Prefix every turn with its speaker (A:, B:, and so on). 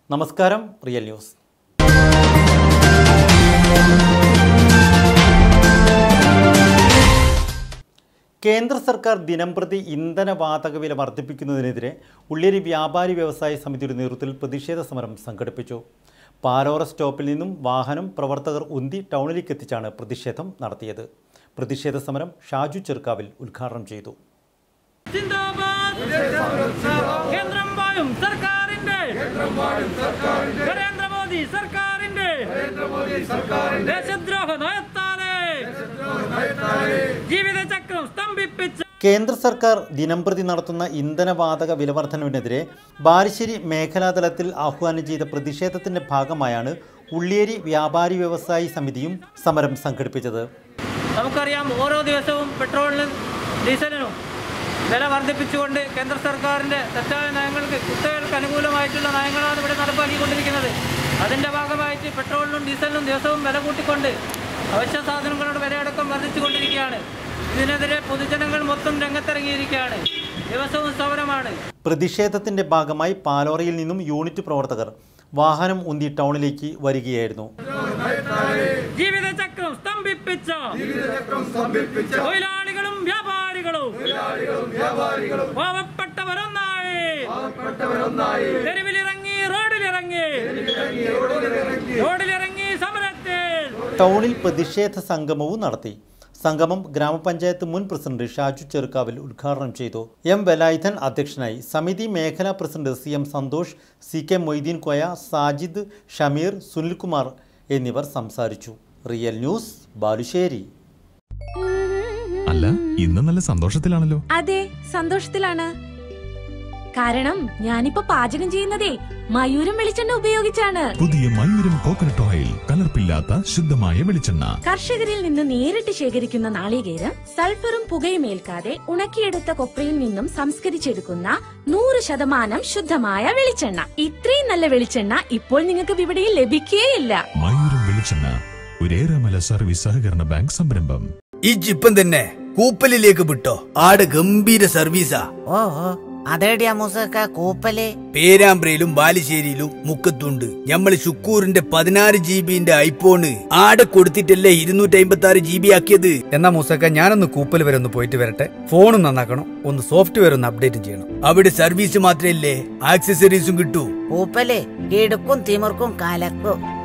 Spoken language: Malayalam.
A: നമസ്കാരം റിയൽ ന്യൂസ് കേന്ദ്ര സർക്കാർ ദിനംപ്രതി ഇന്ധനവാതക വില വർദ്ധിപ്പിക്കുന്നതിനെതിരെ ഉള്ളിയേരി വ്യാപാരി വ്യവസായ സമിതിയുടെ നേതൃത്വത്തിൽ പ്രതിഷേധ സമരം സംഘടിപ്പിച്ചു പാലോറ സ്റ്റോപ്പിൽ നിന്നും വാഹനം പ്രവർത്തകർ ഉന്തി ടൗണിലേക്ക് എത്തിച്ചാണ് പ്രതിഷേധം നടത്തിയത് പ്രതിഷേധ സമരം ഷാജു ചെറുക്കാവിൽ ഉദ്ഘാടനം ചെയ്തു
B: സിന്ദാബാദ് കേന്ദ്രം വാഴും സർക്കാരിന്റെ നരേന്ദ്രമോദി സർക്കാരിന്റെ ദേശദ്രോഹ നയത്താലെ ജീവിതചക്രം സ്തംഭിപ്പിച്ച
A: കേന്ദ്ര സർക്കാർ ദിനംപ്രതി നടത്തുന്ന ഇന്ധനവാതക വിലവർധനവിനെതിരെ ബാലുശ്ശേരി മേഖലാതലത്തിൽ ആഹ്വാനം ചെയ്ത പ്രതിഷേധത്തിന്റെ ഭാഗമായാണ് ഉള്ളിയേരി വ്യാപാരി വ്യവസായി സമിതിയും സമരം സംഘടിപ്പിച്ചത്
B: നമുക്കറിയാം ഓരോ ദിവസവും പെട്രോളിനും ഡീസലിനും വില വർദ്ധിപ്പിച്ചുകൊണ്ട് കേന്ദ്ര സർക്കാരിൻ്റെ തെറ്റായ നയങ്ങൾക്ക് കുത്തകൾക്ക് അനുകൂലമായിട്ടുള്ള നയങ്ങളാണ് ഇവിടെ നടപ്പാക്കിക്കൊണ്ടിരിക്കുന്നത് അതിൻ്റെ ഭാഗമായിട്ട് പെട്രോളിനും ഡീസലിനും ദിവസവും വില കൂട്ടിക്കൊണ്ട് അവശ്യ സാധനങ്ങളുടെ വിലയടക്കം വർദ്ധിച്ചുകൊണ്ടിരിക്കുകയാണ് ഇതിനെതിരെ പൊതുജനങ്ങൾ മൊത്തം രംഗത്തിറങ്ങിയിരിക്കുകയാണ് ദിവസവും സമരമാണ്
A: പ്രതിഷേധത്തിന്റെ ഭാഗമായി പാലോറയിൽ നിന്നും യൂണിറ്റ് പ്രവർത്തകർ വാഹനം ഉന്തി ടൗണിലേക്ക് വരികയായിരുന്നു
B: ജീവിതചക്രം സ്തംഭിപ്പിച്ച തൊഴിലാളികളും വ്യാപാരികളും പാവപ്പെട്ടവരൊന്നായി തെരുവിലിറങ്ങി റോഡിലിറങ്ങി റോഡിലിറങ്ങി സമരത്തിൽ
A: ടൗണിൽ പ്രതിഷേധ സംഗമവും നടത്തി സംഗമം ഗ്രാമപഞ്ചായത്ത് മുൻ പ്രസിഡന്റ് ഷാജു ചെറുക്കാവിൽ ഉദ്ഘാടനം ചെയ്തു എം വെലായുധൻ അധ്യക്ഷനായി സമിതി മേഖലാ president C M Santhosh C K Moideen Koya Sajid Shameer Sunilkumar എന്നിവർ സംസാരിച്ചു റിയൽ ന്യൂസ് ബാലുശ്ശേരി
C: അല്ല ഇന്ന് നല്ല സന്തോഷത്തിലാണല്ലോ
D: അതെ സന്തോഷത്തിലാണ് കാരണം ഞാനിപ്പോ പാചകം ചെയ്യുന്നതേ മയൂരം വെളിച്ചെണ്ണ ഉപയോഗിച്ചാണ്
C: പുതിയ മയൂരം കോക്കനട്ട് ഓയിൽ കലർപ്പില്ലാത്ത ശുദ്ധമായ വെളിച്ചെണ്ണ
D: കർഷകരിൽ നിന്ന് നേരിട്ട് ശേഖരിക്കുന്ന നാളികേരം സൾഫറും പുകയും ഏൽക്കാതെ ഉണക്കിയെടുത്ത കൊപ്രയിൽ നിന്നും സംസ്കരിച്ചെടുക്കുന്ന നൂറ് ശതമാനം ശുദ്ധമായ വെളിച്ചെണ്ണ ഇത്രയും നല്ല വെളിച്ചെണ്ണ ഇപ്പോൾ നിങ്ങൾക്ക് വിപണിയിൽ ലഭിക്കുകയില്ല
C: മയൂരം വെളിച്ചെണ്ണ ഒരേറെമല സർവീസ് സഹകരണ ബാങ്ക് സംരംഭം
E: ഈ ജിപ്പം തന്നെ കൂപ്പലിലേക്ക് വിട്ടോ ആട് ഗംഭീര സർവീസാ
F: ഓഹോ അതേടിയാ മൂസക്ക കൂപ്പല്
E: പേരാമ്പ്രയിലും ബാലുശ്ശേരിയിലും മുക്കത്തുണ്ട് ഞമ്മള് ശുക്കൂറിന്റെ പതിനാറ് ജി ബിന്റെ ഐഫോണ് ആടെ കൊടുത്തിട്ടല്ലേ ഇരുന്നൂറ്റി അമ്പത്തി ആറ് ജി ബി ആക്കിയത്
G: എന്നാ മൂസക്ക ഞാനൊന്ന് കൂപ്പൽ വരെ ഒന്ന് പോയിട്ട് വരട്ടെ ഫോണും നന്നാക്കണം ഒന്ന് സോഫ്റ്റ്വെയർ ഒന്ന് അപ്ഡേറ്റ് ചെയ്യണം
E: അവിടെ സർവീസ് മാത്രല്ലേ ആക്സസറീസും കിട്ടൂ
F: കൂപ്പല് ഇടുക്കും തിമിർക്കും കലക്കും